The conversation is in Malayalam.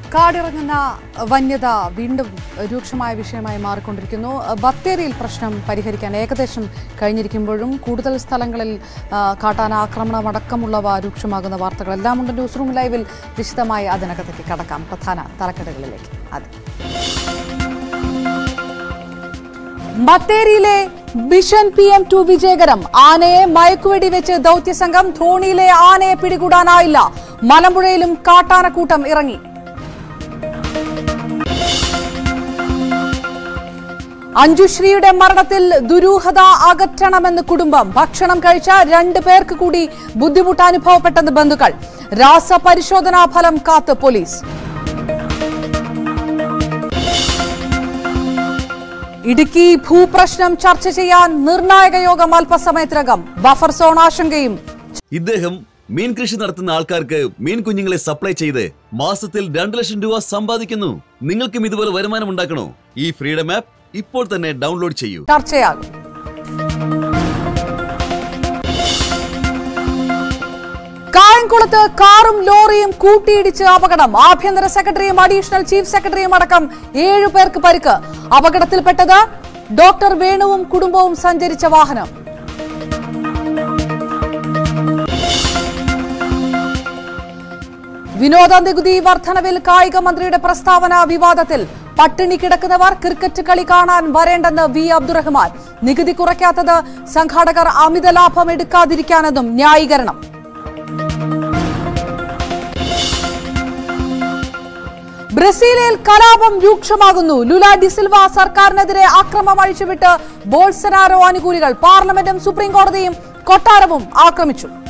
കാടിറങ്ങുന്ന വന്യത വീണ്ടും രൂക്ഷമായ വിഷയമായി മാറിക്കൊണ്ടിരിക്കുന്നു ബത്തേരിയിൽ പ്രശ്നം പരിഹരിക്കാൻ ഏകദേശം കഴിഞ്ഞിരിക്കുമ്പോഴും കൂടുതൽ സ്ഥലങ്ങളിൽ ആ, കാട്ടാന ആക്രമണം അടക്കമുള്ളവ രൂക്ഷമാകുന്ന വാർത്തകളെല്ലാം ഉണ്ട് ന്യൂസ് റൂം ലൈവിൽ വിശദമായി അതിനകത്തേക്ക് കടക്കാം പ്രധാന തലക്കെട്ടുകളിലേക്ക് ആദ്യം ബത്തേരിയിലെ മിഷൻ പി എം ടു വിജയകരം ആനയെ മയക്കുവെടി വെച്ച് ദൗത്യസംഘം ധോണിയിലെ ആനയെ പിടികൂടാനായില്ല മലമ്പുഴയിലും കാട്ടാനക്കൂട്ടം ഇറങ്ങി അഞ്ജുശ്രീയുടെ മരണത്തിൽ ദുരൂഹത അകറ്റണമെന്ന് കുടുംബം ഭക്ഷണം കഴിച്ച രണ്ടു പേർക്ക് കൂടി ബുദ്ധിമുട്ട് അനുഭവപ്പെട്ടെന്ന് ബന്ധുക്കൾ രാസപരിശോധനാ ഫലം കാത്ത് പോലീസ് ഇടുക്കി ഭൂപ്രശ്നം ചർച്ച ചെയ്യാൻ നിർണായക യോഗം അല്പസമയത്തിനകം ബഫർ സോൺ ആശങ്കയും ഇദ്ദേഹം മീൻ കൃഷി നടത്തുന്ന ആൾക്കാർക്ക് മീൻ കുഞ്ഞുങ്ങളെ സപ്ലൈ ചെയ്ത് മാസത്തിൽ രണ്ടു ലക്ഷം രൂപ സമ്പാദിക്കുന്നു നിങ്ങൾക്കും ഇതുപോലെ വരുമാനം ഉണ്ടാക്കണോ ഈ ഫ്രീഡം ആപ്പ് ഇപ്പോൾ തന്നെ ഡൗൺലോഡ് ചെയ്യൂ ചർച്ചയാകും കായംകുളത്ത് കാറും ലോറിയും കൂട്ടിയിടിച്ച് അപകടം ആഭ്യന്തര സെക്രട്ടറിയും അഡീഷണൽ ചീഫ് സെക്രട്ടറിയും അടക്കം ഏഴു പേർക്ക് പരിക്ക് അപകടത്തിൽപ്പെട്ടത് ഡോക്ടർ വേണുവും കുടുംബവും സഞ്ചരിച്ച വാഹനം വിനോദ നികുതി വർധനവിൽ കായിക മന്ത്രിയുടെ പ്രസ്താവന വിവാദത്തിൽ പട്ടിണി കിടക്കുന്നവർ ക്രിക്കറ്റ് കളി കാണാൻ വരേണ്ടെന്ന് വി അബ്ദുറഹ്മാൻ നികുതി കുറയ്ക്കാത്തത് സംഘാടകർ അമിത ലാഭം എടുക്കാതിരിക്കാനെന്നും ന്യായീകരണം ബ്രസീലിൽ കലാപം രൂക്ഷമാകുന്നു ലുല ഡിസിൽവ സർക്കാരിനെതിരെ അക്രമം അഴിച്ചുവിട്ട് ബോൾസനാരോ അനുകൂലികൾ പാർലമെന്റും സുപ്രീം കോടതിയും കൊട്ടാരവും ആക്രമിച്ചു